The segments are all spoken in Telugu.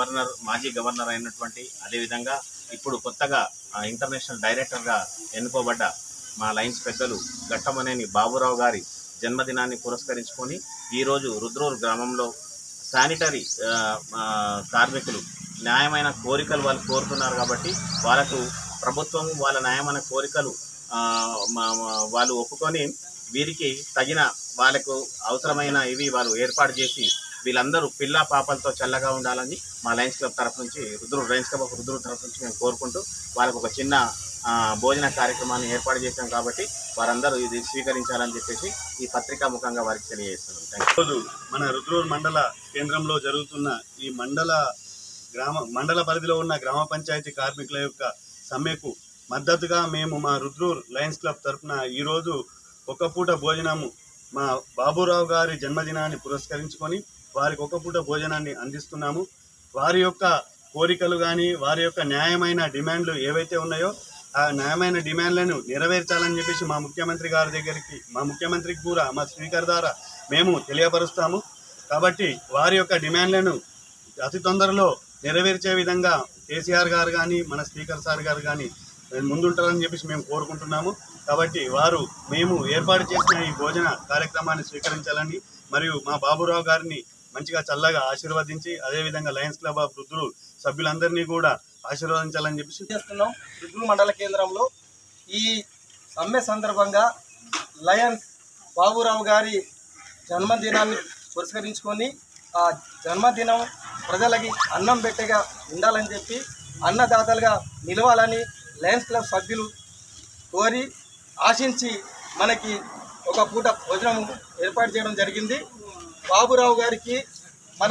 గవర్నర్ మాజీ గవర్నర్ అయినటువంటి అదేవిధంగా ఇప్పుడు కొత్తగా ఆ, ఇంటర్నేషనల్ డైరెక్టర్గా ఎన్నుకోబడ్డ మా లయన్స్ పెద్దలు గట్టమనేని బాబురావు గారి జన్మదినాన్ని పురస్కరించుకొని ఈరోజు రుద్రూరు గ్రామంలో శానిటరీ ఆ, ఆ, కార్మికులు న్యాయమైన కోరికలు వాళ్ళు కోరుతున్నారు కాబట్టి వాళ్ళకు ప్రభుత్వం వాళ్ళ న్యాయమైన కోరికలు ఆ, మా- మా- వాళ్ళు ఒప్పుకొని వీరికి తగిన వాళ్ళకు అవసరమైన ఇవి వాళ్ళు ఏర్పాటు చేసి వీళ్ళందరూ పిల్ల పాపలతో చల్లగా ఉండాలని మా లయన్స్ క్లబ్ తరఫు నుంచి Rudrur Lions Club of Rudrur తరఫు నుంచి మేము కోరుకుంటూ వాళ్ళకు ఒక చిన్న ఆ, భోజన కార్యక్రమాన్ని ఏర్పాటు చేశాం కాబట్టి వారందరూ ఇది స్వీకరించాలని చెప్పేసి ఈ పత్రికా ముఖంగా వారికి తెలియజేస్తున్నాం థ్యాంక్ యూ. ఈరోజు మన రుద్రూర్ మండల కేంద్రంలో జరుగుతున్న ఈ మండల గ్రామ మండల పరిధిలో ఉన్న గ్రామ పంచాయతీ కార్మికుల యొక్క సమ్మెకు మద్దతుగా మేము మా రుద్రూర్ లయన్స్ క్లబ్ తరఫున ఈరోజు ఒక పూట భోజనము మా బాబురావు గారి జన్మదినాన్ని పురస్కరించుకొని వారికి ఒక పూట భోజనాన్ని అందిస్తున్నాము వారి యొక్క కోరికలు కానీ వారి యొక్క న్యాయమైన డిమాండ్లు ఏవైతే ఉన్నాయో ఆ న్యాయమైన డిమాండ్లను నెరవేర్చాలని చెప్పేసి మా ముఖ్యమంత్రి గారి దగ్గరికి మా ముఖ్యమంత్రికి కూడా మా స్పీకర్ ద్వారా మేము తెలియపరుస్తాము కాబట్టి వారి యొక్క డిమాండ్లను అతి తొందరలో నెరవేర్చే విధంగా కేసీఆర్ గారు కానీ మన స్పీకర్ సార్ గారు కానీ ముందుంటారని చెప్పేసి మేము కోరుకుంటున్నాము కాబట్టి వారు మేము ఏర్పాటు చేసిన ఈ భోజన కార్యక్రమాన్ని స్వీకరించాలని మరియు మా బాబురావు గారిని మంచిగా చల్లగా ఆశీర్వదించి అదేవిధంగా లయన్స్ క్లబ్ ఆఫ్ రుద్రులు సభ్యులందరినీ కూడా ఆశీర్వదించాలని చెప్పేసి చేస్తున్నాం రుద్రు మండల కేంద్రంలో ఈ సమ్మె సందర్భంగా లయన్స్ బాబురావు గారి జన్మదినాన్ని పురస్కరించుకొని ఆ జన్మదినం ప్రజలకి అన్నం పెట్టేగా ఉండాలని చెప్పి అన్నదాతలుగా నిలవాలని లయన్స్ క్లబ్ సభ్యులు కోరి ఆశించి మనకి ఒక పూట భోజనం ఏర్పాటు చేయడం జరిగింది బాబురావు గారికి మన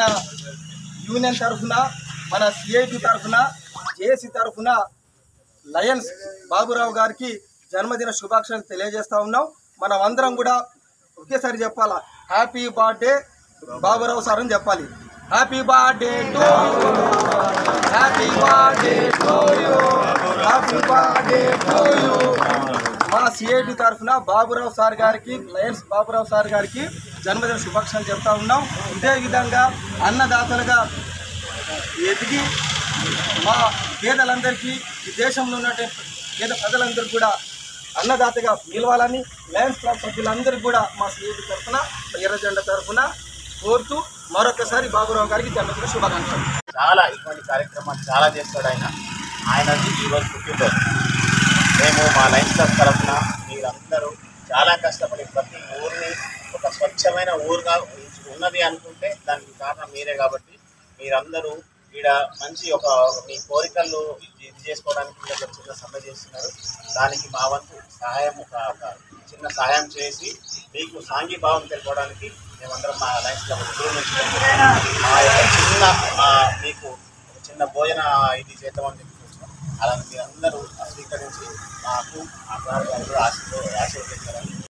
యూనియన్ తరఫున మన సిఐటి తరఫున జేఏసీ తరఫున లయన్స్ బాబురావు గారికి జన్మదిన శుభాకాంక్షలు తెలియజేస్తా ఉన్నాం మనం అందరం కూడా ఒకేసారి చెప్పాలా హ్యాపీ బర్త్డే బాబురావు సార్ అని చెప్పాలి happy birthday to happy birthday to you happy birthday to you మా సిఐటి తరఫున బాబురావు సార్ గారికి లయన్స్ బాబురావు సార్ గారికి జన్మదిన శుభాకాంక్షలు చెప్తా ఉన్నాం ఇదే విధంగా అన్నదాతలుగా ఎదిగి మా పేదలందరికీ ఈ దేశంలో ఉన్నటువంటి పేద ప్రజలందరూ కూడా అన్నదాతగా నిలవాలని లయన్స్ క్లబ్ సభ్యులందరికీ కూడా మా సిఐటి తరఫున ఎర్ర జెండా తరఫున కోరుతూ మరొకసారి బాబురావు గారికి జన్మదిన శుభాకాంక్షలు చాలా ఇటువంటి కార్యక్రమాలు చాలా చేస్తాడు ఆయన ఆయనది ఈరోజు పుట్టినరోజు మేము మా లైన్స్ క్లబ్ తరఫున మీరందరూ చాలా కష్టపడి ప్రతి ఊరిని ఒక స్వచ్ఛమైన ఊరుగా ఉన్నది అనుకుంటే దానికి కారణం మీరే కాబట్టి మీరందరూ ఈడ మంచి ఒక మీ కోరికలు ఇది ఇది చేసుకోవడానికి మీరు ఒక చిన్న సమ్మె చేస్తున్నారు దానికి మా వంతు సహాయం ఒక ఒక చిన్న సహాయం చేసి మీకు సాంఘీభావం తెలుపడానికి మేమందరం మా లైన్స్ క్లబ్ దూరం నుంచి మా యొక్క చిన్న ఆ, మీకు ఒక చిన్న భోజన ఇది చేద్దామని చెప్పి చూస్తున్నాం అలా మీరందరూ స్వీకరించి మాకు మా ప్రాంతాలు ఆశీర్వ ఆశీర్వదించాలని